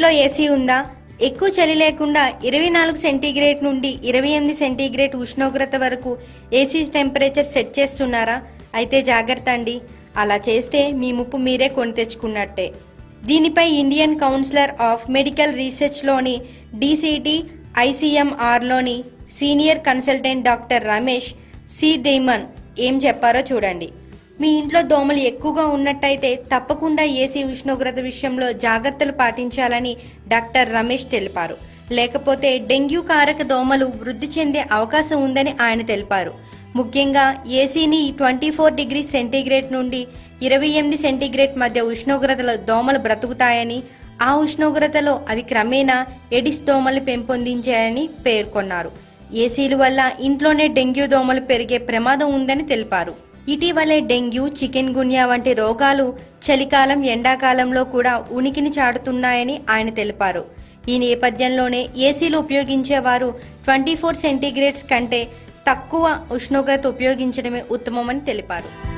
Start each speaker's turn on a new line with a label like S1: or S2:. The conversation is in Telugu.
S1: ఇంట్లో ఏసీ ఉందా ఎక్కువ చలి లేకుండా ఇరవై నాలుగు సెంటీగ్రేడ్ నుండి ఇరవై ఎనిమిది సెంటీగ్రేడ్ ఉష్ణోగ్రత వరకు ఏసీ టెంపరేచర్ సెట్ చేస్తున్నారా అయితే జాగ్రత్త అండి అలా చేస్తే మీ ముప్పు మీరే కొని తెచ్చుకున్నట్టే దీనిపై ఇండియన్ కౌన్సిలర్ ఆఫ్ మెడికల్ రీసెర్చ్లోని డీసీటీ ఐసీఎంఆర్లోని senior consultant doctor Ramesh C దేమన్ ఏం చెప్పారో చూడండి మీ ఇంట్లో దోమలు ఎక్కువగా ఉన్నట్టయితే తప్పకుండా ఏసీ ఉష్ణోగ్రత విషయంలో జాగ్రత్తలు పాటించాలని డాక్టర్ రమేష్ తెలిపారు లేకపోతే డెంగ్యూ కారక దోమలు వృద్ధి చెందే అవకాశం ఉందని ఆయన తెలిపారు ముఖ్యంగా ఏసీని ట్వంటీ ఫోర్ డిగ్రీ సెంటీగ్రేడ్ నుండి ఇరవై ఎనిమిది సెంటీగ్రేడ్ మధ్య ఉష్ణోగ్రతలో దోమలు బ్రతుకుతాయని ఆ ఉష్ణోగ్రతలో అవి క్రమేణా ఎడిస్ దోమలు పెంపొందించాయని పేర్కొన్నారు ఏసీల వల్ల ఇంట్లోనే డెంగ్యూ దోమలు పెరిగే ప్రమాదం ఉందని తెలిపారు ఇటీవలే డెంగ్యూ చికెన్ గున్యా వంటి రోగాలు చలికాలం ఎండాకాలంలో కూడా ఉనికిని చాటుతున్నాయని ఆయన తెలిపారు ఈ నేపథ్యంలోనే ఏసీలు ఉపయోగించేవారు ట్వంటీ ఫోర్ సెంటీగ్రేడ్స్ కంటే తక్కువ ఉష్ణోగ్రత ఉపయోగించడమే ఉత్తమమని తెలిపారు